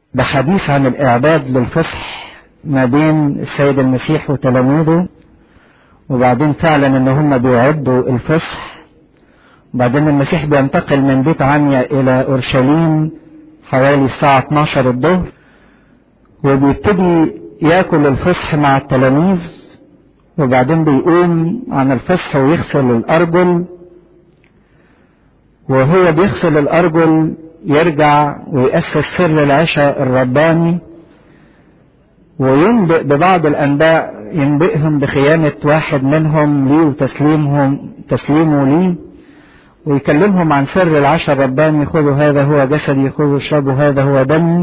بحديث عن الإعداد للفصح ما بين السيد المسيح وتلاميذه وبعدين فعلا ان هم بيعدوا الفصح وبعدين المسيح بينتقل من بيت عنيا الى اورشليم حوالي الساعة 12 الظهر وبيبتدي ياكل الفصح مع التلاميذ وبعدين بيقوم عن الفصح ويغسل الارجل وهو بيغسل الارجل يرجع ويأسس سر العشاء الرباني وينبئ ببعض الأنباء ينبئهم بخيانة واحد منهم ليه وتسليمهم تسليمه ليه ويكلمهم عن سر العشاء الرباني خذوا هذا هو جسدي خذوا اشربوا هذا هو دمي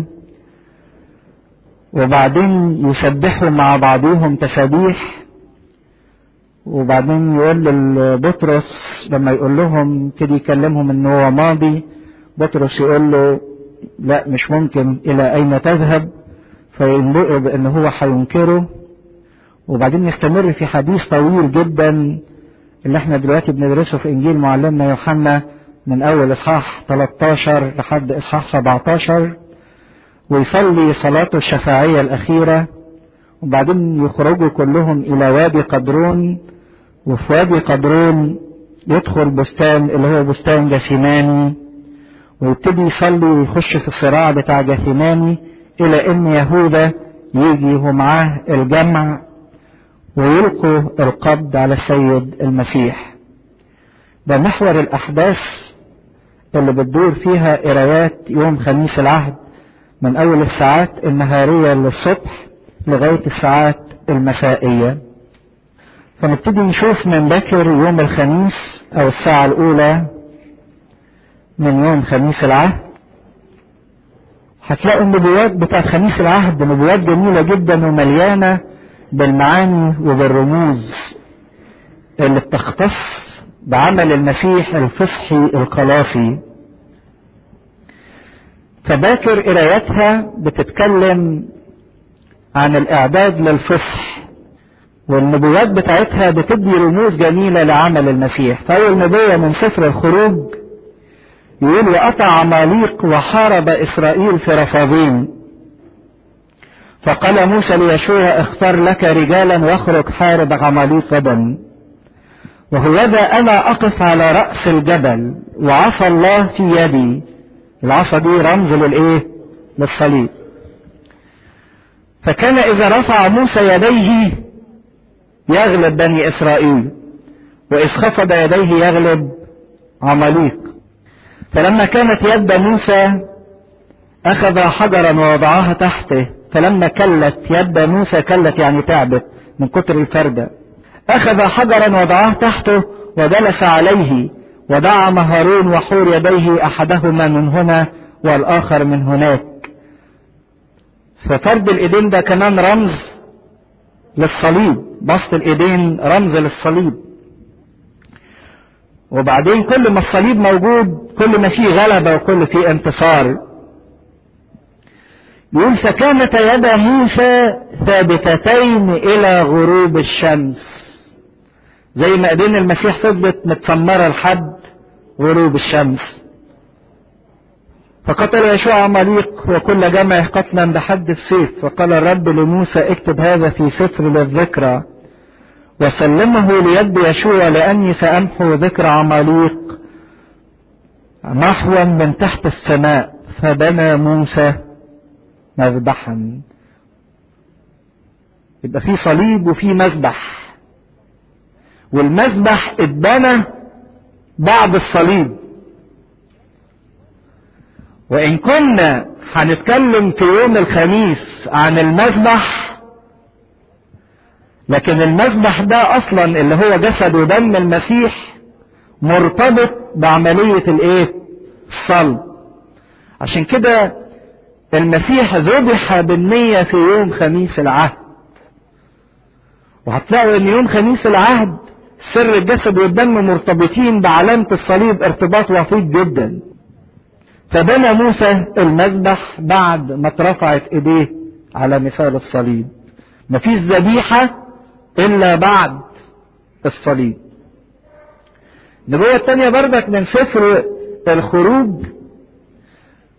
وبعدين يسبحوا مع بعضهم تسابيح وبعدين يقول لبطرس لما يقول لهم كده يكلمهم ان هو ماضي بطرس يقول له لا مش ممكن الى اين تذهب فينبئوا بان هو هينكره وبعدين يستمر في حديث طويل جدا اللي احنا دلوقتي بندرسه في انجيل معلمنا يوحنا من اول اصحاح 13 لحد اصحاح 17 ويصلي صلاته الشفاعية الاخيرة وبعدين يخرجوا كلهم الى وادي قدرون وفي وادي قدرون يدخل بستان اللي هو بستان جثيماني ويبتدي يصلي ويخش في الصراع بتاع جثيماني الى ان يهوذا يجي ومعاه الجمع ويلقوا القبض على السيد المسيح ده محور الاحداث اللي بتدور فيها قرايات يوم خميس العهد من اول الساعات النهارية للصبح لغاية الساعات المسائية فنبتدي نشوف من بكر يوم الخميس او الساعة الاولى من يوم خميس العهد هتلاقوا النبوات بتاعت خميس العهد نبوات جميلة جدا ومليانة بالمعاني وبالرموز اللي بتختص بعمل المسيح الفصحي الخلاصي فباكر قرايتها بتتكلم عن الاعداد للفصح والنبوات بتاعتها بتدي رموز جميلة لعمل المسيح فأول نبوة من سفر الخروج يقول وقطع عماليق وحارب إسرائيل في رفاضين فقال موسى ليشوع اختار لك رجالا واخرج حارب عماليق غدا وهوذا انا اقف على رأس الجبل وعصا الله في يدي العصا دي رمز للايه للصليب فكان اذا رفع موسى يديه يغلب بني اسرائيل واذ خفض يديه يغلب عماليق فلما كانت يد موسى اخذ حجرا ووضعها تحته فلما كلت يد موسى كلت يعني تعبت من كتر الفردة أخذ حجرا وضعه تحته وجلس عليه ودعم هارون وحور يديه أحدهما من هنا والآخر من هناك ففرد الإيدين ده كمان رمز للصليب بسط الإيدين رمز للصليب وبعدين كل ما الصليب موجود كل ما فيه غلبة وكل فيه انتصار يقول فكانت يدا موسى ثابتتين الى غروب الشمس زي ما ايدين المسيح فضلت متسمرة لحد غروب الشمس فقتل يشوع عماليق وكل جمع قتلا بحد السيف فقال الرب لموسى اكتب هذا في سفر للذكرى وسلمه ليد يشوع لاني سامحو ذكر عماليق نحوا من تحت السماء فبنى موسى مذبحا يبقى في صليب وفي مذبح والمذبح اتبنى بعد الصليب وان كنا هنتكلم في يوم الخميس عن المذبح لكن المذبح ده اصلا اللي هو جسد ودم المسيح مرتبط بعملية الايه الصلب عشان كده المسيح ذبح بالنية في يوم خميس العهد وهتلاقوا ان يوم خميس العهد سر الجسد والدم مرتبطين بعلامة الصليب ارتباط وثيق جدا فبنى موسى المذبح بعد ما اترفعت ايديه على مثال الصليب مفيش ذبيحة الا بعد الصليب النبوة التانية بردك من سفر الخروج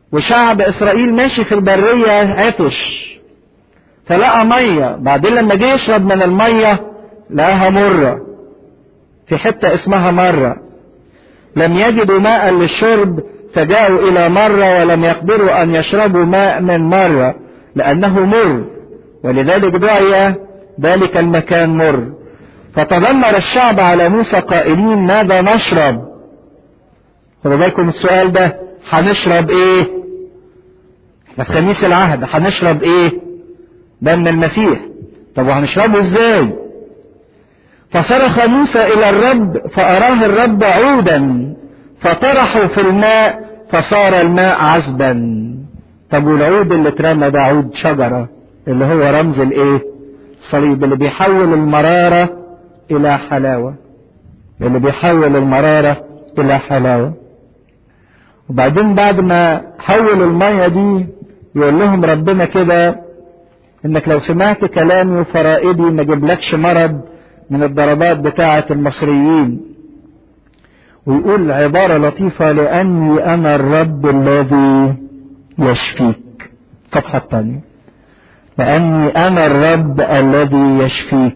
وشعب اسرائيل ماشي في البرية عطش فلقى مية بعدين لما جه يشرب من المية لقاها مرة في حتة اسمها مرة لم يجدوا ماء للشرب فجاءوا الى مرة ولم يقدروا ان يشربوا ماء من مرة لانه مر ولذلك دعي ذلك المكان مر فتذمر الشعب على موسى قائلين ماذا نشرب خدوا بالكم السؤال ده هنشرب ايه احنا في خميس العهد هنشرب ايه دم المسيح طب وهنشربه ازاي فصرخ موسى الى الرب فاراه الرب عودا فطرحوا في الماء فصار الماء عذبا طب والعود اللي اترمى ده عود شجرة اللي هو رمز الايه الصليب اللي بيحول المرارة الى حلاوة اللي بيحول المرارة الى حلاوة وبعدين بعد ما حول المية دي يقول لهم ربنا كده انك لو سمعت كلامي وفرائدي ما جبلكش مرض من الضربات بتاعة المصريين ويقول عبارة لطيفة لأني أنا الرب الذي يشفيك الصفحة الثانية لأني أنا الرب الذي يشفيك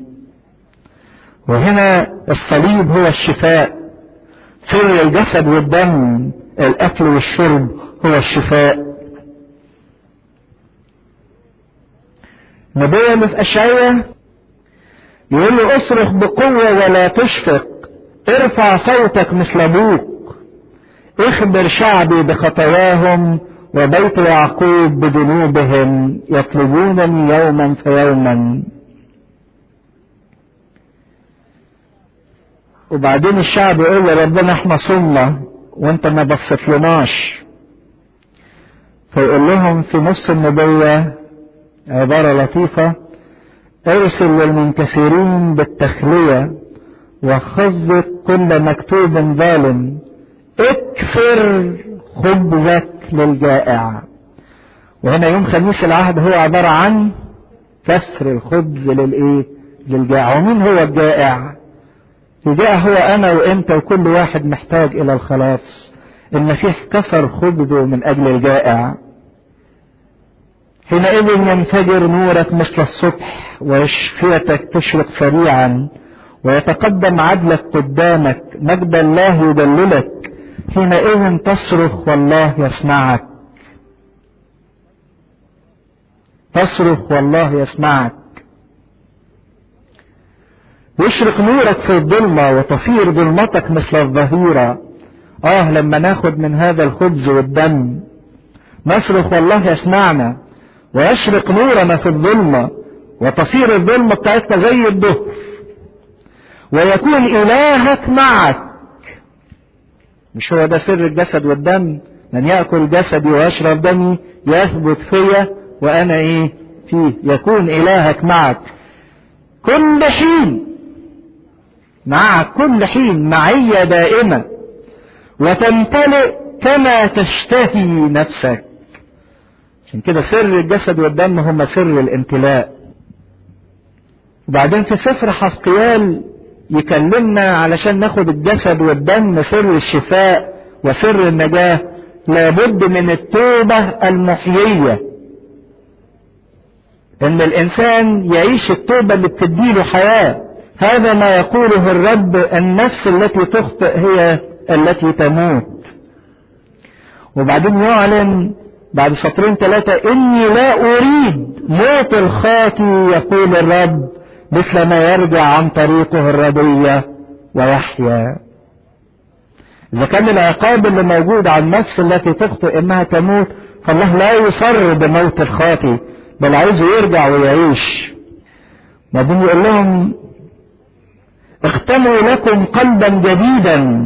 وهنا الصليب هو الشفاء سر الجسد والدم الأكل والشرب هو الشفاء نبوة اللي في أشعية يقول له اصرخ بقوة ولا تشفق ارفع صوتك مثل ابوك اخبر شعبي بخطاياهم وبيت يعقوب بذنوبهم يطلبونني يوما فيوما وبعدين الشعب يقول لربنا احنا صمنا وانت ما بصيتلناش فيقول لهم في نص النبوة عبارة لطيفة ارسل للمنكسرين بالتخلية وخزق كل مكتوب ظالم اكثر خبزك للجائع وهنا يوم خميس العهد هو عبارة عن كسر الخبز للايه للجائع ومين هو الجائع الجائع هو انا وانت وكل واحد محتاج الى الخلاص المسيح كسر خبزه من اجل الجائع حينئذ ينفجر نورك مثل الصبح وشفيتك تشرق سريعا ويتقدم عدلك قدامك مجد الله يدللك حينئذ تصرخ والله يسمعك تصرخ والله يسمعك يشرق نورك في الظلمة وتصير ظلمتك مثل الظهيرة اه لما ناخد من هذا الخبز والدم نصرخ والله يسمعنا ويشرق نورنا في الظلمة وتصير الظلمة بتاعتنا زي الظهر ويكون إلهك معك مش هو ده سر الجسد والدم من يأكل جسدي ويشرب دمي يثبت فيا وأنا إيه فيه يكون إلهك معك كل حين معك كل حين معية دائمة وتمتلئ كما تشتهي نفسك عشان كده سر الجسد والدم هم سر الامتلاء وبعدين في سفر حسقيال يكلمنا علشان ناخد الجسد والدم سر الشفاء وسر النجاة لابد من التوبة المحيية ان الانسان يعيش التوبة اللي بتديله حياة هذا ما يقوله الرب النفس التي تخطئ هي التي تموت وبعدين يعلن بعد سطرين ثلاثة إني لا أريد موت الخاطي يقول الرب مثل ما يرجع عن طريقه الردية ويحيا إذا كان العقاب اللي موجود على النفس التي تخطئ إنها تموت فالله لا يصر بموت الخاطي بل عايزه يرجع ويعيش بعدين يقول لهم اختموا لكم قلبا جديدا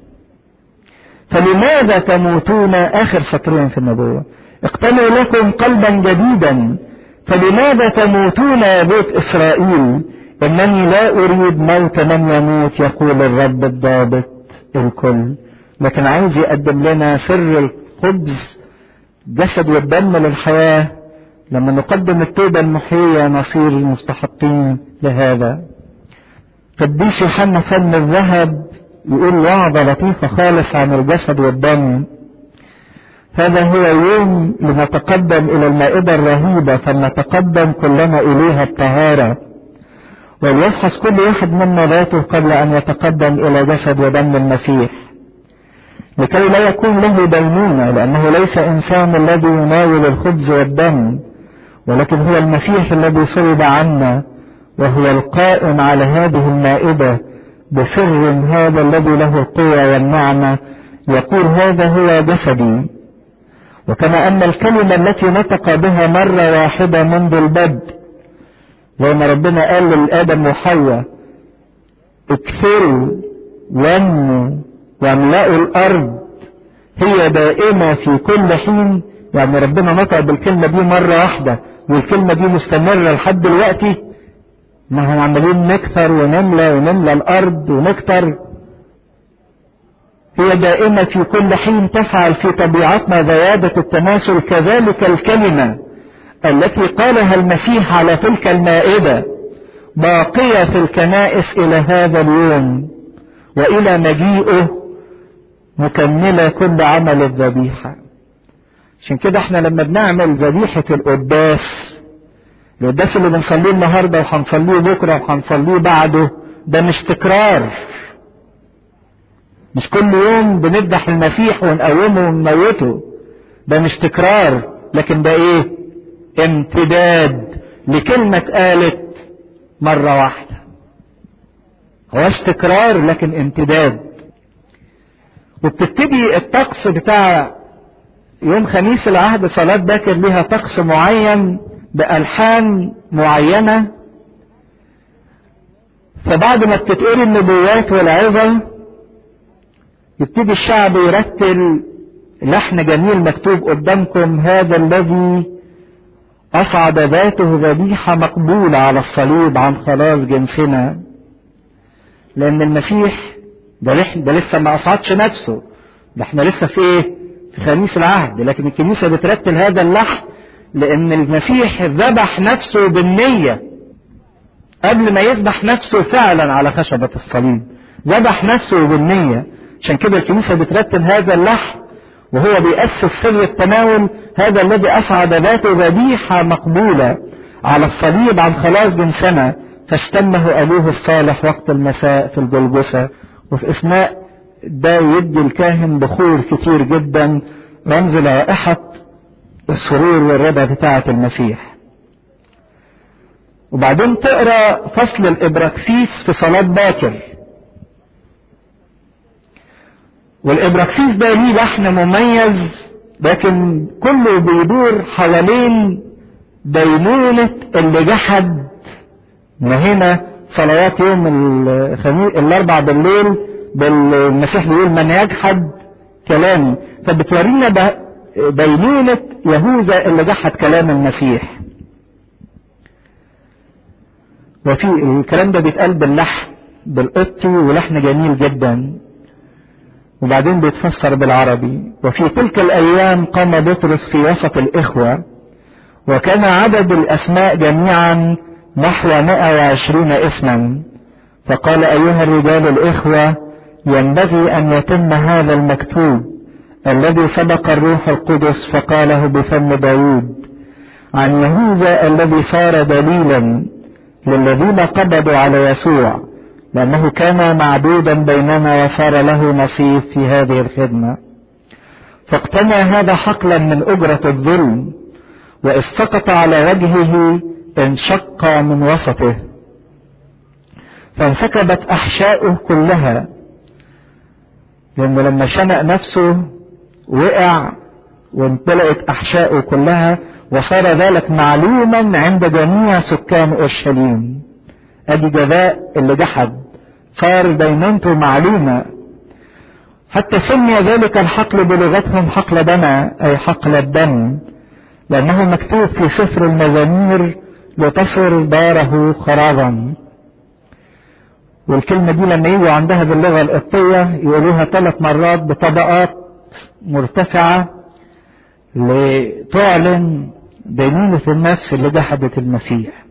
فلماذا تموتون آخر سطرين في النبوة اقتنوا لكم قلبا جديدا فلماذا تموتون يا بيت إسرائيل إنني لا أريد موت من يموت يقول الرب الضابط الكل لكن عايز يقدم لنا سر الخبز جسد والدم للحياة لما نقدم التوبة المحيية نصير المستحقين لهذا قديس يوحنا فم الذهب يقول وعظة لطيفة خالص عن الجسد والدم هذا هو يوم لنتقدم إلى المائدة الرهيبة فلنتقدم كلنا إليها الطهارة وليفحص كل واحد منا ذاته قبل أن يتقدم إلى جسد ودم المسيح لكي لا يكون له دينونة لأنه ليس إنسان الذي يناول الخبز والدم ولكن هو المسيح الذي صلب عنا وهو القائم على هذه المائدة بسر هذا الذي له القوة والنعمة يقول هذا هو جسدي وكما أن الكلمة التي نطق بها مرة واحدة منذ البدء زي ما ربنا قال لآدم وحواء اكثروا وانموا واملأوا الأرض هي دائمة في كل حين يعني ربنا نطق بالكلمة دي مرة واحدة والكلمة دي مستمرة لحد دلوقتي ما هم عمالين نكثر ونملى ونملى الأرض ونكتر هي دائمة في كل حين تفعل في طبيعتنا زيادة التماثل كذلك الكلمة التي قالها المسيح على تلك المائدة باقية في الكنائس إلى هذا اليوم وإلى مجيئه مكملة كل عمل الذبيحة عشان كده احنا لما بنعمل ذبيحة القداس القداس اللي بنصليه النهارده وهنصليه بكره وهنصليه بعده ده مش تكرار مش كل يوم بنذبح المسيح ونقومه ونموته ده مش تكرار لكن ده ايه امتداد لكلمة قالت مرة واحدة هوش تكرار لكن امتداد وبتبتدي الطقس بتاع يوم خميس العهد صلاة باكر لها طقس معين بألحان معينة فبعد ما بتتقري النبوات والعظة يبتدي الشعب يرتل لحن جميل مكتوب قدامكم هذا الذي أصعد ذاته ذبيحة مقبولة على الصليب عن خلاص جنسنا لأن المسيح ده, ده لسه ما أصعدش نفسه ده احنا لسه في ايه؟ في خميس العهد لكن الكنيسة بترتل هذا اللحن لأن المسيح ذبح نفسه بالنية قبل ما يذبح نفسه فعلا على خشبة الصليب ذبح نفسه بالنية عشان كده الكنيسة بترتب هذا اللحن وهو بيأسس سر التناول هذا الذي أصعد ذاته ذبيحة مقبولة على الصليب عن خلاص جنسنا فاشتمه أبوه الصالح وقت المساء في الجلجسة وفي إثناء ده يدي الكاهن بخور كتير جدا رمز لرائحة السرور والرضا بتاعة المسيح وبعدين تقرا فصل الابراكسيس في صلاة باكر والابراكسيس ده ليه لحن مميز لكن كله بيدور حوالين دينونة اللي جحد ما هنا صلوات يوم الخميس الاربع بالليل بالمسيح بيقول من يجحد كلامي فبتورينا دينونة يهوذا اللي جحد كلام المسيح وفي الكلام ده بيتقال باللحن بالقبطي ولحن جميل جدا وبعدين بيتفسر بالعربي وفي تلك الايام قام بطرس في وسط الاخوة وكان عدد الاسماء جميعا نحو 120 اسما فقال ايها الرجال الاخوة ينبغي ان يتم هذا المكتوب الذي سبق الروح القدس فقاله بفم داود عن يهوذا الذي صار دليلا للذين قبضوا على يسوع لأنه كان معدودا بيننا وصار له نصيب في هذه الخدمة فاقتنع هذا حقلا من أجرة الظلم وإذ سقط على وجهه انشق من وسطه فانسكبت أحشاؤه كلها لأنه لما شنق نفسه وقع وامتلأت أحشاؤه كلها وصار ذلك معلوما عند جميع سكان أورشليم أدي جزاء اللي جحد صار دينونته معلومة حتى سمي ذلك الحقل بلغتهم حقل دم أي حقل الدم لأنه مكتوب في سفر المزامير لتصر داره خرابا والكلمة دي لما يجوا عندها باللغة القبطية يقولوها ثلاث مرات بطبقات مرتفعة لتعلن دينونة النفس اللي جحدت المسيح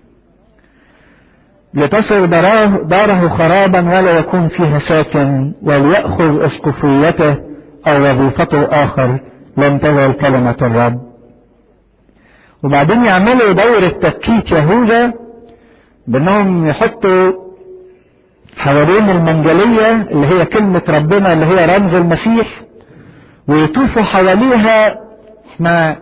لتصل داره خرابا ولا يكون فيها ساكن وليأخذ اسقفيته او وظيفته اخر لم تزل كلمة الرب وبعدين يعملوا دورة تبكيت يهوذا بانهم يحطوا حوالين المنجلية اللي هي كلمة ربنا اللي هي رمز المسيح ويطوفوا حواليها احنا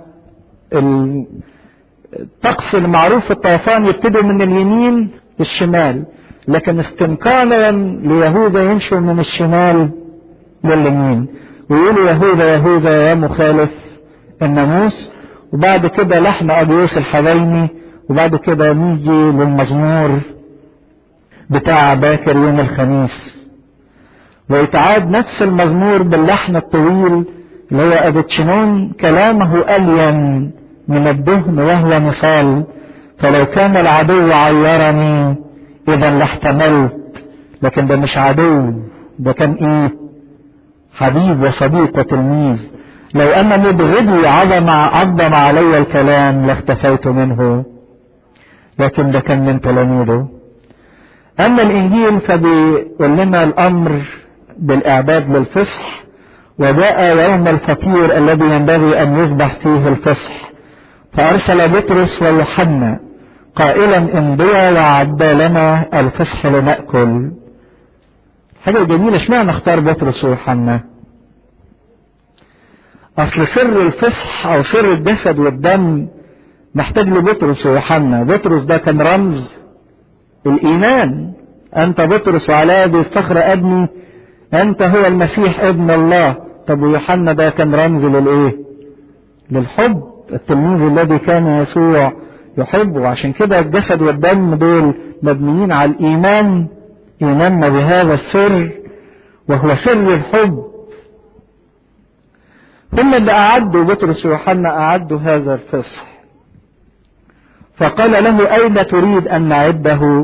الطقس المعروف في الطوفان يبتدوا من اليمين للشمال لكن استنكارا ليهوذا يمشوا من الشمال لليمين ويقولوا يهوذا يهوذا يا مخالف الناموس وبعد كده لحن ابيوس الحبيني وبعد كده نيجي للمزمور بتاع باكر يوم الخميس ويتعاد نفس المزمور باللحن الطويل اللي هو أبتشنون كلامه ألين من الدهن وهو مثال فلو كان العدو عيرني إذا لاحتملت لكن ده مش عدو ده كان إيه حبيب وصديق وتلميذ لو أن مبغضي عظم عظم علي الكلام لاختفيت منه لكن ده كان من تلاميذه أما الإنجيل فبيقول لنا الأمر بالإعداد للفصح وجاء يوم الفطير الذي ينبغي أن يذبح فيه الفصح فأرسل بطرس ويوحنا قائلا امضيا وعد لنا الفصح لنأكل حاجة جميلة اشمعنى اختار بطرس ويوحنا أصل سر الفصح أو سر الجسد والدم محتاج لبطرس ويوحنا بطرس ده كان رمز الإيمان أنت بطرس وعلى هذه الصخرة أبني أنت هو المسيح ابن الله طب ويوحنا ده كان رمز للإيه؟ للحب التلميذ الذي كان يسوع يحبه عشان كده الجسد والدم دول مبنيين على الإيمان إيماننا بهذا السر وهو سر الحب هم اللي أعدوا بطرس ويوحنا أعدوا هذا الفصح فقال له أين تريد أن نعده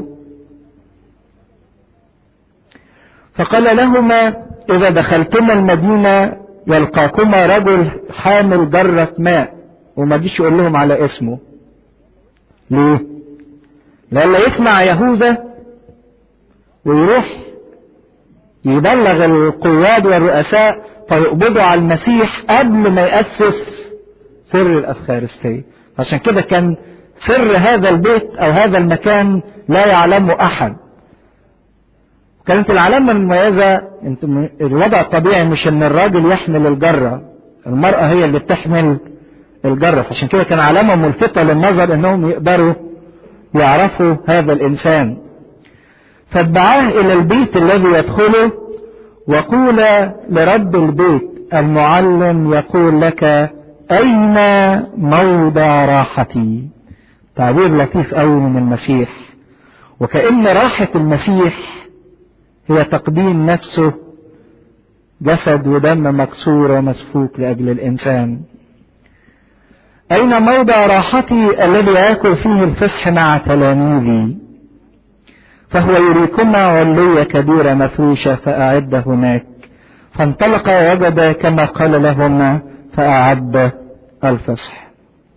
فقال لهما إذا دخلتما المدينة يلقاكما رجل حامل جرة ماء وما جيش يقول لهم على اسمه ليه لألا يسمع يهوذا ويروح يبلغ القواد والرؤساء فيقبضوا على المسيح قبل ما يأسس سر الأفخارستية عشان كده كان سر هذا البيت أو هذا المكان لا يعلمه أحد كانت العلامة المميزة انت الوضع الطبيعي مش ان الراجل يحمل الجرة المرأة هي اللي بتحمل الجرة عشان كده كان علامة ملفتة للنظر انهم يقدروا يعرفوا هذا الانسان فاتبعاه الى البيت الذي يدخله وقول لرب البيت المعلم يقول لك اين موضع راحتي تعبير لطيف قوي من المسيح وكأن راحة المسيح هي تقديم نفسه جسد ودم مكسور ومسفوك لأجل الإنسان أين موضع راحتي الذي يأكل فيه الفصح مع تلاميذي فهو يريكما علية كبيرة مفروشة فأعد هناك فانطلق ووجد كما قال لهما فأعد الفصح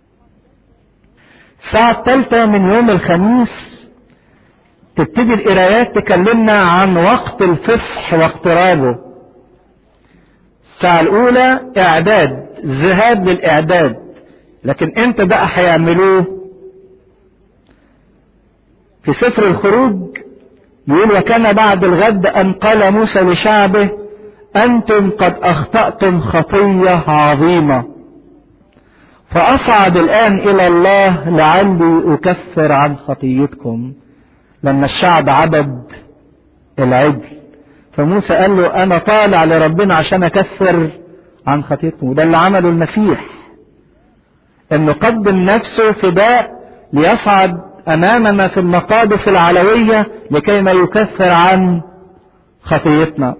الساعة الثالثة من يوم الخميس تبتدي القرايات تكلمنا عن وقت الفصح واقترابه الساعة الأولى إعداد ذهاب للإعداد لكن إمتى بقى هيعملوه في سفر الخروج يقول وكان بعد الغد أن قال موسى لشعبه أنتم قد أخطأتم خطية عظيمة فأصعد الآن إلى الله لعلي أكفر عن خطيتكم لما الشعب عبد العجل فموسى قال له أنا طالع لربنا عشان أكفر عن خطيتكم وده اللي عمله المسيح إنه قدم نفسه فداء ليصعد أمامنا في المقادس العلوية لكي ما يكفر عن خطيتنا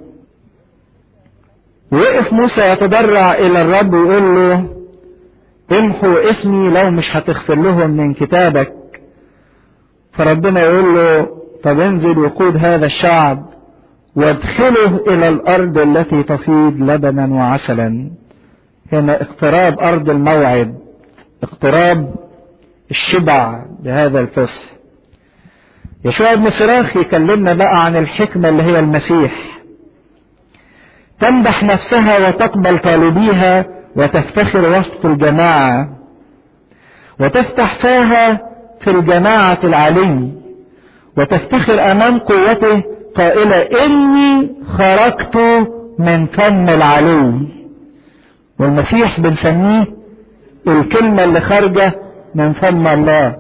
وقف موسى يتضرع إلى الرب ويقول له امحوا اسمي لو مش هتغفر لهم من كتابك فربنا يقول له طب انزل وقود هذا الشعب وادخله الى الارض التي تفيض لبنا وعسلا هنا اقتراب ارض الموعد اقتراب الشبع بهذا الفصح يشوع بن صراخ يكلمنا بقى عن الحكمة اللي هي المسيح تمدح نفسها وتقبل طالبيها وتفتخر وسط الجماعة وتفتح فاها في الجماعة العلي وتفتخر أمام قوته قائلة إني خرجت من فم العلي والمسيح بنسميه الكلمة اللي خارجة من فم الله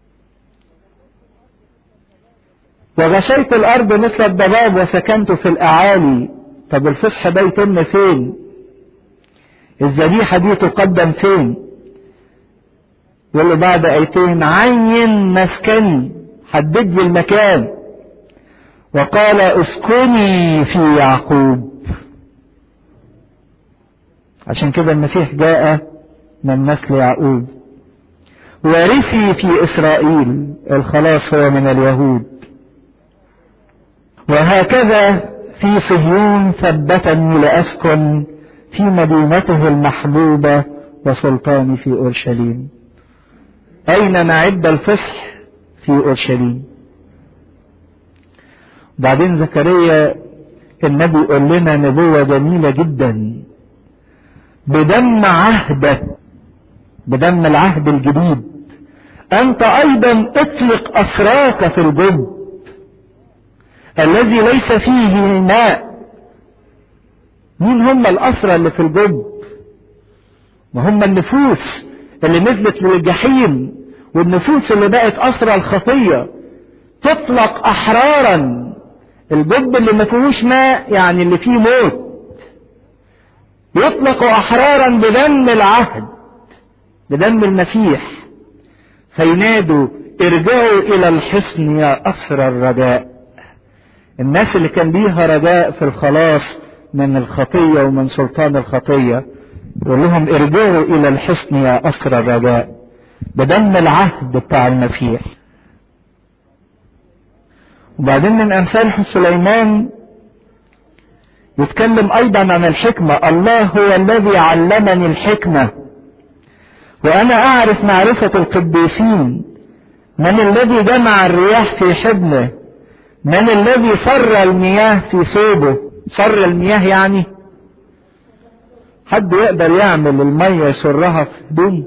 وغشيت الأرض مثل الضباب وسكنت في الأعالي طب الفصح ده يتم فين الذبيحة دي تقدم فين واللي بعد ايتين عين مسكني حدد لي المكان وقال اسكني في يعقوب عشان كده المسيح جاء من نسل يعقوب وارثي في اسرائيل الخلاص هو من اليهود وهكذا في صهيون ثبتني لاسكن في مدينته المحبوبه وسلطاني في اورشليم اين نعد الفصح في اورشليم بعدين زكريا النبي يقول لنا نبوة جميلة جدا بدم عهدك بدم العهد الجديد أنت أيضا اطلق أسراك في الجب الذي ليس فيه ماء مين هم الأسرى اللي في الجب ما هم النفوس اللي نزلت للجحيم والنفوس اللي بقت أسرى الخطية تطلق أحرارا الجب اللي ما فيهوش ماء يعني اللي فيه موت يطلق أحرارا بدم العهد بدم المسيح فينادوا ارجعوا إلى الحصن يا أسرى الرجاء الناس اللي كان ليها رجاء في الخلاص من الخطية ومن سلطان الخطية يقول لهم ارجعوا إلى الحصن يا أسرى الرجاء بدم العهد بتاع المسيح وبعدين من أمثال سليمان يتكلم أيضا عن الحكمة الله هو الذي علمني الحكمة وأنا أعرف معرفة القديسين من الذي جمع الرياح في حضنه من الذي صر المياه في صوبه صر المياه يعني حد يقدر يعمل المية يسرها في هدوم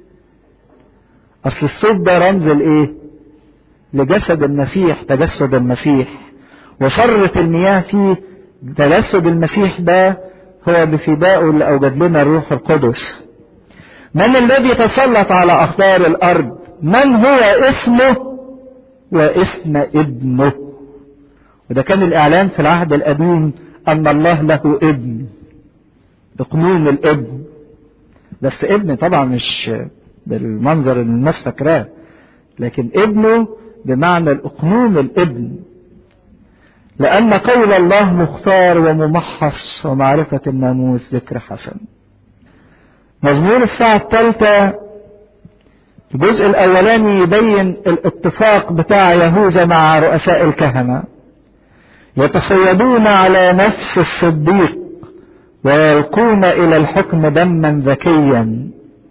اصل الصوب ده رمز الايه لجسد المسيح تجسد المسيح وصرة المياه فيه تجسد المسيح ده هو بفدائه اللي اوجد لنا الروح القدس من الذي تسلط على اخطار الارض من هو اسمه واسم ابنه وده كان الاعلان في العهد القديم ان الله له ابن اقنوم الابن بس ابن طبعا مش بالمنظر اللي الناس فاكراه لكن ابنه بمعنى الاقنوم الابن لان قول الله مختار وممحص ومعرفة الناموس ذكر حسن مزمور الساعة الثالثة الجزء الاولاني يبين الاتفاق بتاع يهوذا مع رؤساء الكهنة يتصيدون على نفس الصديق ويلقون الى الحكم دما ذكيا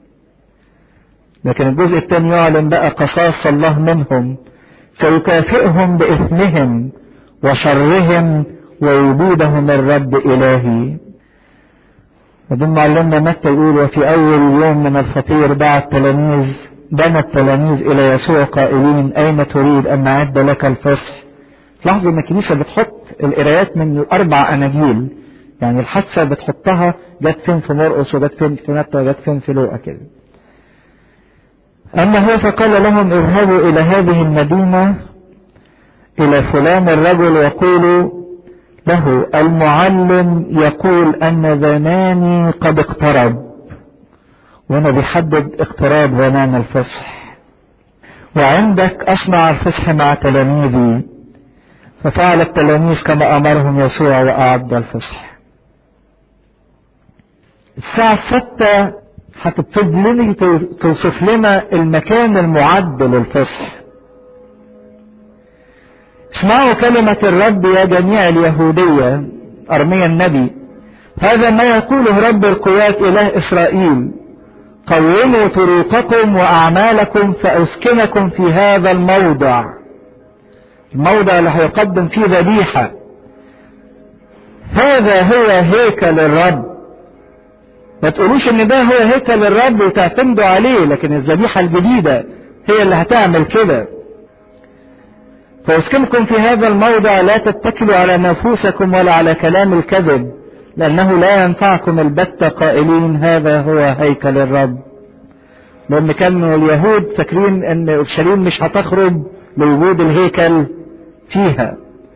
لكن الجزء الثاني يعلن بقى قصاص الله منهم سيكافئهم باثمهم وشرهم ووجودهم الرب الهي وبما معلمنا متى يقول وفي اول يوم من الفطير دعا التلاميذ دنا التلاميذ الى يسوع قائلين اين تريد ان نعد لك الفصح لاحظوا ان الكنيسه بتحط القرايات من الاربع اناجيل يعني الحادثه بتحطها جت فين في مرقس وجت فين في متى وجت فين في لوقا كده اما هو فقال لهم اذهبوا الى هذه المدينه الى فلان الرجل وقولوا له المعلم يقول ان زماني قد اقترب وهنا بيحدد اقتراب زمان الفصح وعندك اصنع الفصح مع تلاميذي ففعل التلاميذ كما امرهم يسوع واعد الفصح الساعة الستة هتبتدي لي توصف لنا المكان المعد للفصح اسمعوا كلمة الرب يا جميع اليهودية أرميا النبي هذا ما يقوله رب القوات إله إسرائيل قوموا طرقكم وأعمالكم فأسكنكم في هذا الموضع الموضع اللي هيقدم فيه ذبيحة هذا هو هيكل الرب ما تقولوش ان ده هو هيكل الرب وتعتمدوا عليه لكن الذبيحة الجديدة هي اللي هتعمل كده فاسكنكم في هذا الموضع لا تتكلوا على نفوسكم ولا على كلام الكذب لأنه لا ينفعكم البتة قائلين هذا هو هيكل الرب لأن كانوا اليهود فاكرين أن أورشليم مش هتخرج لوجود الهيكل فيها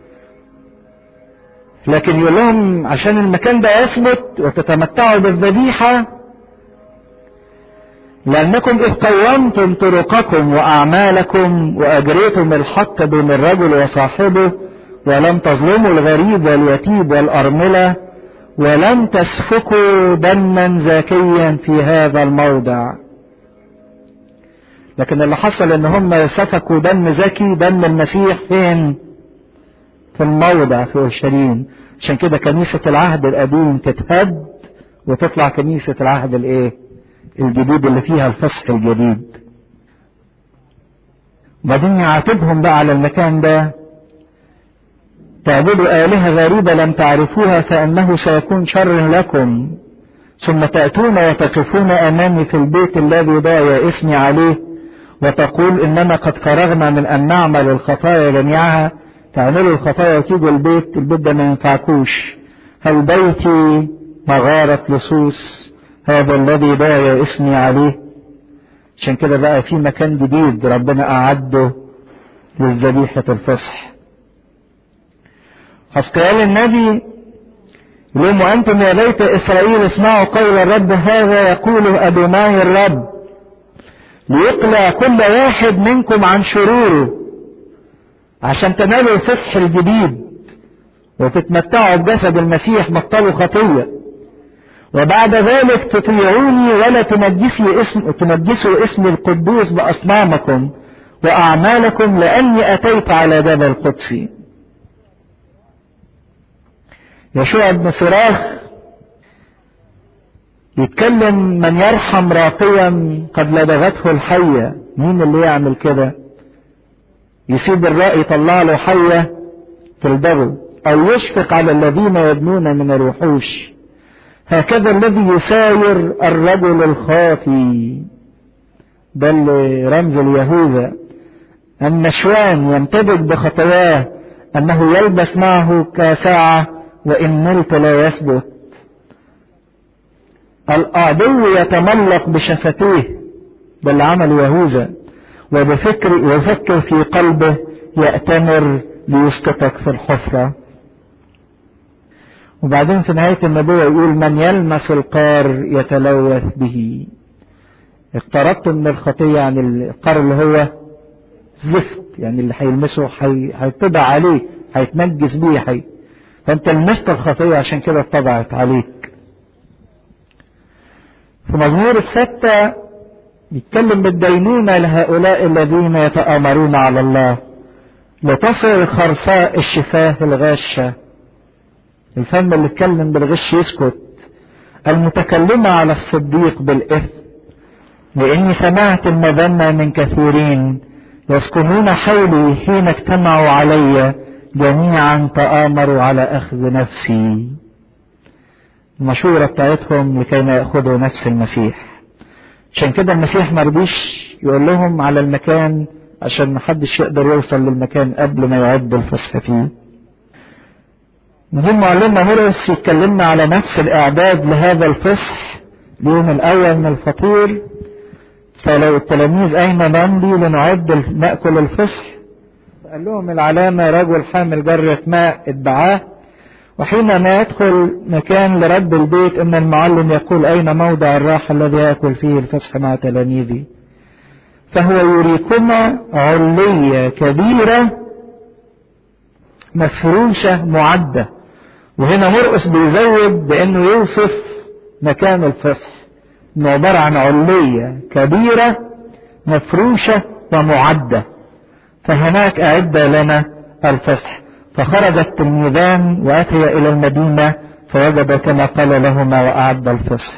لكن يقول لهم عشان المكان ده يثبت وتتمتعوا بالذبيحة لأنكم إذ قومتم طرقكم وأعمالكم وأجريتم الحق بين الرجل وصاحبه ولم تظلموا الغريب واليتيم والأرملة ولم تسفكوا دما زاكيا في هذا الموضع لكن اللي حصل ان هم سفكوا دم زكي دم المسيح فين في الموضع في اورشليم عشان كده كنيسة العهد القديم تتهد وتطلع كنيسة العهد الايه الجديد اللي فيها الفصح الجديد وبعدين يعاتبهم بقى على المكان ده تعبدوا آلهة غريبة لم تعرفوها فإنه سيكون شر لكم ثم تأتون وتقفون أمامي في البيت الذي ضاع اسمي عليه وتقول إننا قد فرغنا من أن نعمل الخطايا جميعها تعملوا الخطايا وتيجوا البيت البيت ده ما ينفعكوش هل بيتي مغارة لصوص هذا الذي ضاع اسمي عليه عشان كده بقى في مكان جديد ربنا أعده للذبيحة الفصح حسقيال النبي يقول وأنتم يا بيت إسرائيل اسمعوا قول الرب هذا يقول أدوناي الرب ليقلع كل واحد منكم عن شروره عشان تنالوا الفصح الجديد وتتمتعوا بجسد المسيح بطلوا خطية وبعد ذلك تطيعوني ولا تنجسوا اسم تنجسوا اسم القدوس بأصنامكم وأعمالكم لأني أتيت على جبل قدسي يشوع بن صراخ يتكلم من يرحم راقيا قد لدغته الحية مين اللي يعمل كده يسيب الرأي يطلع له حية تلدغه أو يشفق على الذين يبنون من الوحوش هكذا الذي يساير الرجل الخاطي ده اللي رمز اليهوذا النشوان يمتدد بخطاياه أنه يلبس معه كساعة وإن ملت لا يثبت العدو يتملق بشفتيه ده اللي عمل يهوذا وبفكر ويفكر في قلبه يأتمر ليسقطك في الحفرة وبعدين في نهاية النبوة يقول من يلمس القار يتلوث به اقتربت من الخطية عن القار اللي هو زفت يعني اللي هيلمسه هيطبع عليه هيتنجس بيه حي فانت لمست الخطية عشان كده اتطبعت عليك في مزمور الستة يتكلم بالدينونة لهؤلاء الذين يتآمرون على الله لتصل خرصاء الشفاه الغاشة الفم اللي اتكلم بالغش يسكت المتكلمة على الصديق بالإثم لإني سمعت المذمة من كثيرين يسكنون حولي حين اجتمعوا علي جميعا تآمروا على أخذ نفسي المشورة بتاعتهم لكي ما يأخذوا نفس المسيح عشان كده المسيح ما رضيش يقول لهم على المكان عشان محدش يقدر يوصل للمكان قبل ما يعد الفصح فيه مهم معلمنا مرقس يتكلمنا على نفس الإعداد لهذا الفصح اليوم الأول من الفطير فلو التلاميذ أين نمضي لنعد نأكل الفصح قال لهم العلامة رجل حامل جرة ماء ادعاه وحينما يدخل مكان لرب البيت ان المعلم يقول اين موضع الراحة الذي يأكل فيه الفصح مع تلاميذي فهو يريكما علية كبيرة مفروشة معدة وهنا مرقس بيزود بانه يوصف مكان الفصح انه عبارة عن علية كبيرة مفروشة ومعدة فهناك أعد لنا الفصح فخرج التلميذان وأتيا إلى المدينة فوجد كما قال لهما وأعد الفصح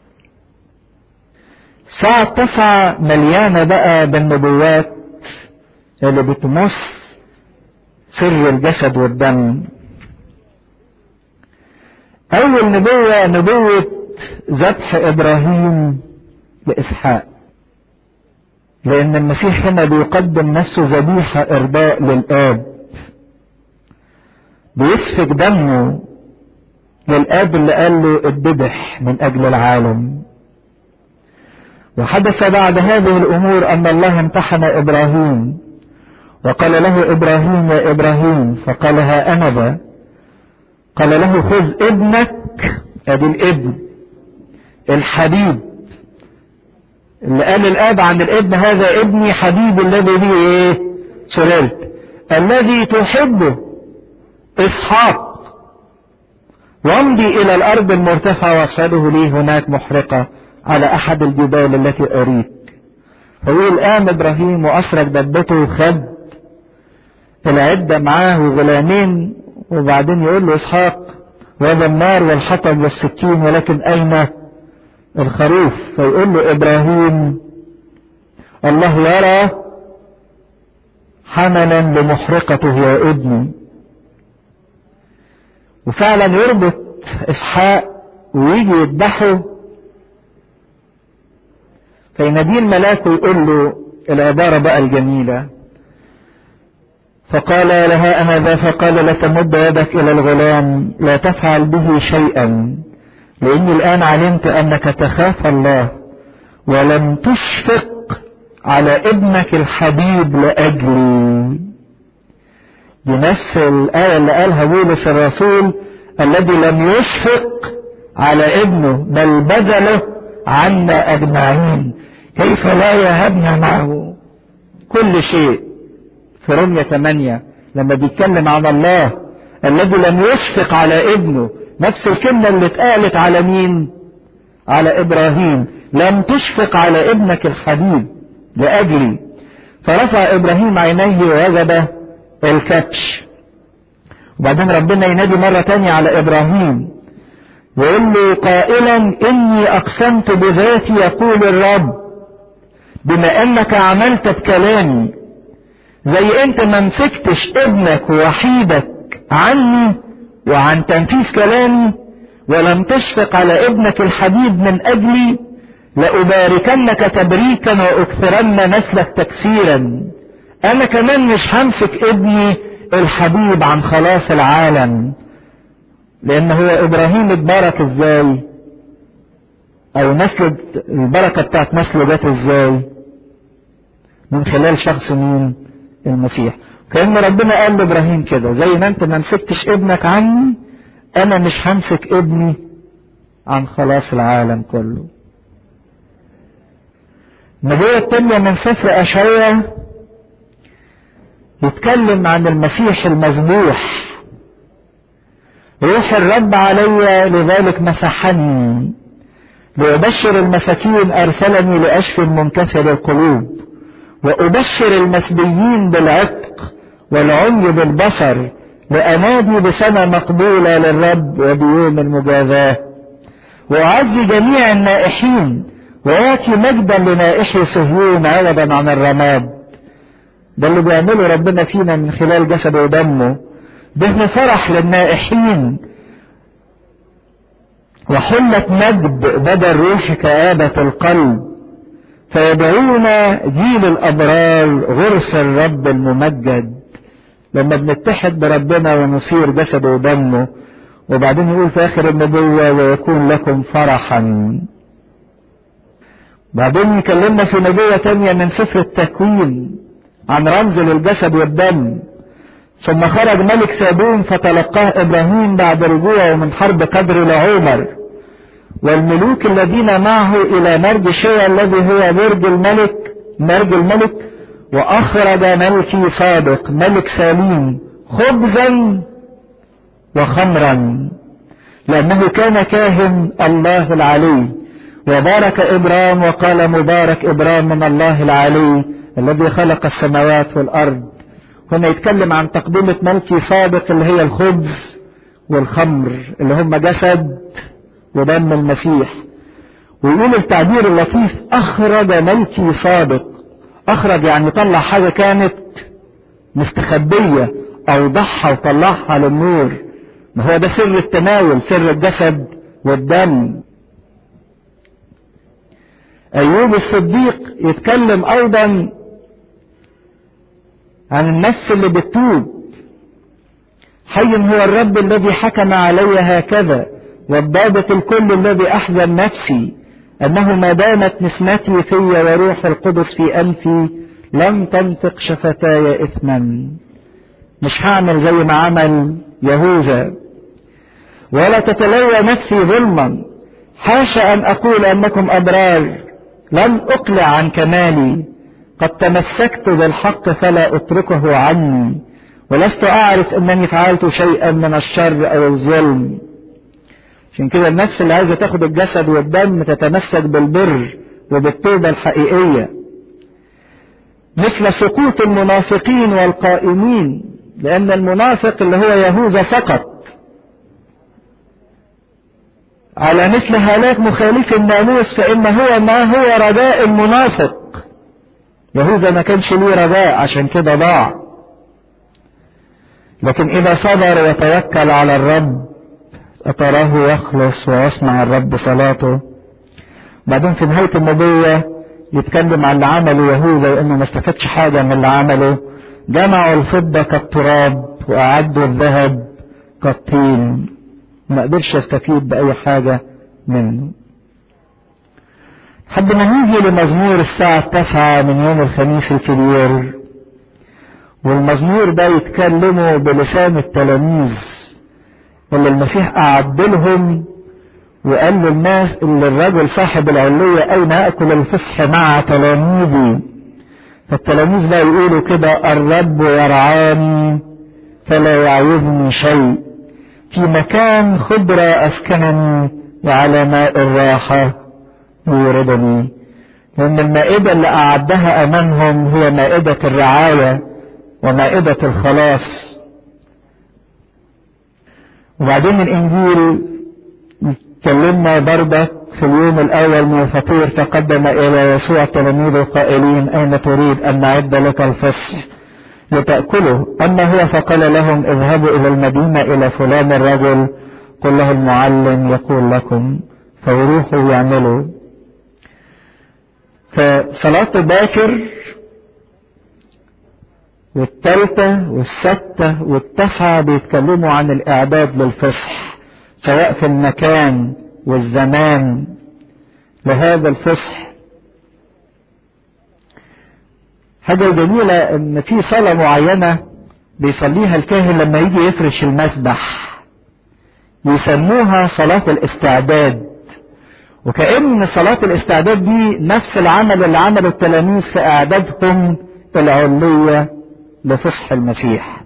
الساعة التاسعة مليانة بقى بالنبوات اللي بتمس سر الجسد والدم أول نبوة نبوة ذبح ابراهيم لاسحاق لان المسيح هنا بيقدم نفسه ذبيحة ارضاء للاب بيسفك دمه للاب اللي قال له الذبح من اجل العالم وحدث بعد هذه الامور ان الله امتحن ابراهيم وقال له ابراهيم يا ابراهيم فقال ها انا ذا قال له خذ ابنك ادي الابن الحبيب اللي قال الاب عن الابن هذا ابني حبيب الذي به ايه سلالت الذي تحبه اسحاق وامضي الى الارض المرتفعه واصعده لي هناك محرقه على احد الجبال التي اريك فيقول قام ابراهيم واسرك دبته وخد العدة معاه وغلامين وبعدين يقول له اسحاق وهذا النار والحطب والسكين ولكن اين الخروف فيقول له ابراهيم الله يرى حملا لمحرقته يا ابني وفعلا يربط اسحاق ويجي يذبحه فيناديه الملاك ويقول له العبارة بقى الجميلة فقال لها أنا ذا فقال لا تمد يدك إلى الغلام لا تفعل به شيئا لأني الآن علمت أنك تخاف الله ولم تشفق على ابنك الحبيب لأجلي دي نفس الآية اللي قالها بولس الرسول الذي لم يشفق على ابنه بل بذله عنا أجمعين كيف لا يهبنا معه كل شيء في رمية 8 لما بيتكلم عن الله الذي لم يشفق على ابنه نفس الكلمة اللي اتقالت على مين على ابراهيم لم تشفق على ابنك الحبيب لأجلي فرفع ابراهيم عينيه ووجد الكبش وبعدين ربنا ينادي مرة تانية على ابراهيم ويقول له قائلا اني اقسمت بذاتي يقول الرب بما انك عملت بكلامي زي انت ما مسكتش ابنك ووحيدك عني وعن تنفيذ كلامي ولم تشفق على ابنك الحبيب من اجلي لأباركنك تبريكا وأكثرن نسلك تكسيرا أنا كمان مش همسك ابني الحبيب عن خلاص العالم لأن هو إبراهيم اتبارك ازاي أو نسل البركة بتاعت نسله جت ازاي من خلال شخص مين المسيح كأن ربنا قال لإبراهيم كده زي ما أنت ما مسكتش ابنك عني أنا مش همسك ابني عن خلاص العالم كله النبوة التانية من سفر أشعيا يتكلم عن المسيح المذبوح روح الرب علي لذلك مسحني لأبشر المساكين أرسلني لأشفي المنكسر القلوب وأبشر المسبيين بالعتق والعمي بالبصر لأنادي بسنة مقبولة للرب وبيوم المجازاة وأعزي جميع النائحين ويأتي مجدا لنائحي صهيون عوضا عن الرماد ده اللي بيعمله ربنا فينا من خلال جسده ودمه ده فرح للنائحين وحلة مجد بدل روح كآبة القلب فيدعون جيل الأبرار غرس الرب الممجد لما بنتحد بربنا ونصير جسده ودمه وبعدين يقول في آخر النبوة ويكون لكم فرحا بعدين يكلمنا في نبوة تانية من سفر التكوين عن رمز للجسد والدم ثم خرج ملك سادوم فتلقاه ابراهيم بعد رجوعه من حرب قدر لعمر والملوك الذين معه الى مرج شيا الذي هو برج الملك مرج الملك واخرج ملكي صادق ملك سليم خبزا وخمرا لانه كان كاهن الله العلي وبارك ابرام وقال مبارك ابرام من الله العلي الذي خلق السماوات والارض هنا يتكلم عن تقدمة ملكي صادق اللي هي الخبز والخمر اللي هم جسد ودم المسيح ويقول التعبير اللطيف اخرج ملكي صادق اخرج يعني طلع حاجة كانت مستخبية اوضحها وطلعها للنور ما هو ده سر التناول سر الجسد والدم أيوب الصديق يتكلم أيضا عن النفس اللي بتتوب حي هو الرب الذي حكم علي هكذا والضابط الكل الذي أحزن نفسي أنه ما دامت نسمتي في وروح القدس في أنفي لم تنطق شفتاي إثما مش هعمل زي ما عمل يهوذا ولا تتلوى نفسي ظلما حاشا أن أقول أنكم أبرار لن أقلع عن كمالي قد تمسكت بالحق فلا أتركه عني ولست أعرف أنني فعلت شيئا من الشر أو الظلم عشان كده النفس اللي عايزة تاخد الجسد والدم تتمسك بالبر وبالتوبة الحقيقية مثل سقوط المنافقين والقائمين لأن المنافق اللي هو يهوذا سقط على مثل هلاك مخالف الناموس فإن هو ما هو رداء المنافق يهوذا ما كانش ليه رداء عشان كده ضاع لكن إذا صبر وتوكل على الرب أتراه يخلص ويصنع الرب صلاته بعدين في نهاية النبوة يتكلم عن اللي عمله يهوذا وإنه ما استفادش حاجة من اللي عمله جمعوا الفضة كالتراب وأعدوا الذهب كالطين ما قدرش يستفيد بأي حاجة منه حد ما نيجي لمزمور الساعة التاسعة من يوم الخميس الكبير والمزمور ده يتكلموا بلسان التلاميذ اللي المسيح أعد لهم وقال للناس اللي الرجل صاحب العلية أين أكل الفصح مع تلاميذي فالتلاميذ بقى يقولوا كده الرب يرعاني فلا يعوزني شيء في مكان خضرة أسكنني وعلى ماء الراحة يوردني لأن المائدة اللي أعدها أمامهم هي مائدة الرعاية ومائدة الخلاص وبعدين الإنجيل يتكلمنا برضك في اليوم الأول من الفطير تقدم إلى يسوع تلاميذه قائلين أين تريد أن نعد لك الفصح لتأكله أما هو فقال لهم اذهبوا إلى المدينة إلى فلان الرجل قل له المعلم يقول لكم فيروحوا يعملوا فصلاة الباكر والثالثة والستة والتسعة بيتكلموا عن الإعداد للفصح سواء في المكان والزمان لهذا الفصح حاجة جميلة ان في صلاة معينة بيصليها الكاهن لما يجي يفرش المسبح يسموها صلاة الاستعداد وكأن صلاة الاستعداد دي نفس العمل اللي عمله التلاميذ في اعدادهم العلية لفصح المسيح